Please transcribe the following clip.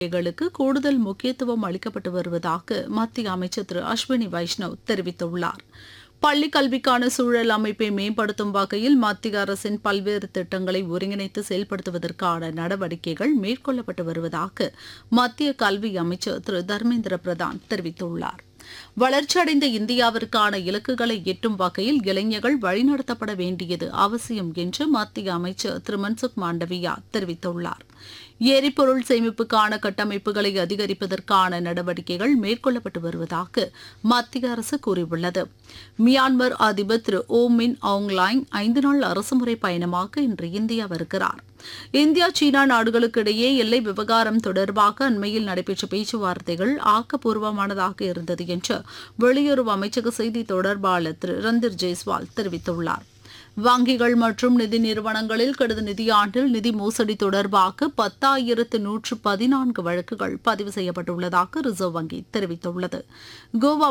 களுக்கு கூடுதல் முக்கியத்துவம் அளிக்கப்பட்டு வருவதாக மத்திய அமைச்சர் திரு அஸ்வினி வைஷ்ணவ் தெரிவித்துள்ளார் பள்ளிக் கல்விக்கான சூழல் அமைப்பை மேம்படுத்தும் வகையில் மத்திய அரசின் பல்வேறு திட்டங்களை ஒருங்கிணைத்து செயல்படுத்துவதற்கான நடவடிக்கைகள் மேற்கொள்ளப்பட்டு வருவதாக மத்திய கல்வி அமைச்சர் திரு தர்மேந்திர பிரதான் தெரிவித்துள்ளார் வளர்ச்சியடைந்த இந்தியாவிற்கான இலக்குகளை எட்டும் வகையில் இளைஞர்கள் வழிநடத்தப்பட வேண்டியது அவசியம் என்று மத்திய அமைச்சர் திரு மன்சுக் மாண்டவியா தெரிவித்துள்ளார் எரிபொருள் சேமிப்புக்கான கட்டமைப்புகளை அதிகரிப்பதற்கான நடவடிக்கைகள் மேற்கொள்ளப்பட்டு வருவதாக மத்திய அரசு கூறியுள்ளது மியான்மர் அதிபர் திரு ஓ மின் ஆங்லாங் ஐந்து நாள் அரசுமுறை பயணமாக இன்று இந்தியா வருகிறார் இந்தியா சீனா நாடுகளுக்கு இடையே எல்லை விவகாரம் தொடர்பாக அண்மையில் நடைபெற்ற பேச்சுவார்த்தைகள் ஆக்கப்பூர்வமானதாக இருந்தது என்று வெளியுறவு அமைச்சக செய்தி தொடர்பாளர் திரு ரந்தீர் ஜெய்ஸ்வால் தெரிவித்துள்ளார் வங்கிகள் மற்றும் நிதி நிறுவனங்களில் கடந்த நிதியாண்டில் நிதி மோசடி தொடர்பாக பத்தாயிரத்து நூற்று பதினான்கு வழக்குகள் பதிவு செய்யப்பட்டுள்ளதாக ரிசர்வ் வங்கி தெரிவித்துள்ளது கோவா